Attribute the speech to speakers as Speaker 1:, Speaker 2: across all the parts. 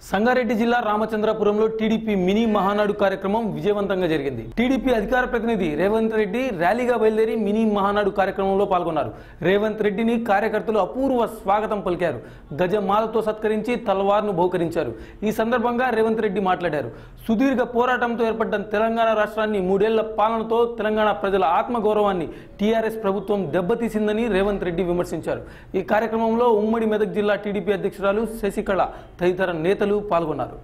Speaker 1: సంగారెడ్డి జిల్లా రామచంద్రపురంలో TDP mini Mahanadu కార్యక్రమం విజయవంతంగా జరిగింది టీడీపీ అధికార ప్రతినిధి రేవంత్ రెడ్డి ర్యాలీగా బయలుదేరి మినీ మహానాడు కార్యక్రమంలో పాల్గొన్నారు రేవంత్ రెడ్డిని కార్యకర్తలు అపూర్వ స్వాగతం పలికారు గజమాలతో సత్కరించి తల్వార్ను బహుకరించారు ఈ సందర్భంగా రేవంత్ రెడ్డి మాట్లాడారు సుదీర్ఘ పోరాటంతో ఏర్పడ్డ తెలంగాణ రాష్ట్రాన్ని మూడేళ్ల పాలనతో తెలంగాణ ప్రజల ఆత్మగౌరవాన్ని టీఆర్ఎస్ ప్రభుత్వం దెబ్బతీసిందని రేవంత్ రెడ్డి విమర్శించారు ఈ కార్యక్రమంలో ఉమ్మడి మెదక్ జిల్లా టీడీపీ అధ్యక్షురాలు శశికళ తదితర నేతలు పాల్గొన్నారు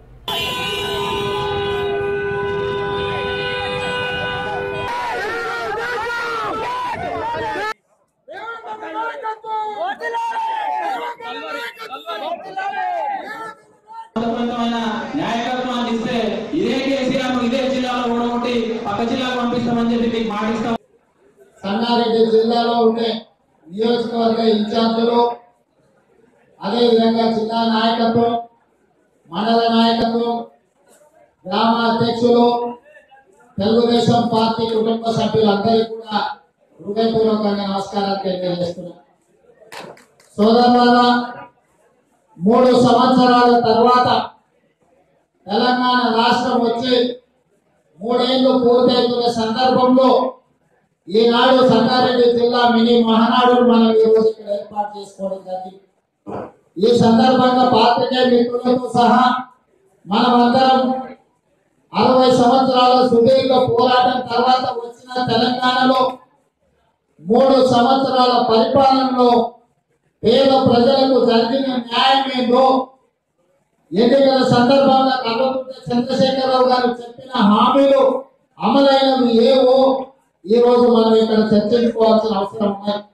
Speaker 2: సమర్థవంతమైన న్యాయకత్వాన్ని ఇస్తే ఇదే కేసీఆర్ ఇదే జిల్లాలో ఓడగొట్టి పక్క జిల్లాకు పంపిస్తామని చెప్పి మీకు మాటిస్తాం
Speaker 3: సంగారెడ్డి జిల్లాలో ఉండే నియోజకవర్గ ఇన్ఛార్జీలు అదేవిధంగా జిల్లా నాయకత్వం మండల నాయకత్వం గ్రామ అధ్యక్షులు తెలుగుదేశం పార్టీ కుటుంబ సభ్యులందరికీ కూడా హృదయపూర్వకంగా నమస్కారాలు తెలియజేస్తున్నాను సోదరులారా మూడు సంవత్సరాల తర్వాత తెలంగాణ రాష్ట్రం వచ్చి మూడేళ్లు పూర్తయితున్న సందర్భంలో ఈనాడు సంగారెడ్డి జిల్లా మినీ మహానాడు మనం ఈ రోజు ఇక్కడ ఏర్పాటు చేసుకోవడం జరిగింది ఈ సందర్భంగా పాత్రికేయ మిత్రులతో సహా మనమందరం అరవై సంవత్సరాల సుదీర్ఘ పోరాటం తర్వాత వచ్చిన తెలంగాణలో మూడు సంవత్సరాల పరిపాలనలో పేద ప్రజలకు జరిగిన న్యాయం ఏందో ఎన్నికల సందర్భంగా కల్వకుంట్ల చంద్రశేఖరరావు గారు చెప్పిన హామీలు అమలైనవి ఏవో ఈ రోజు మనం ఇక్కడ చర్చించుకోవాల్సిన అవసరం ఉన్నాయి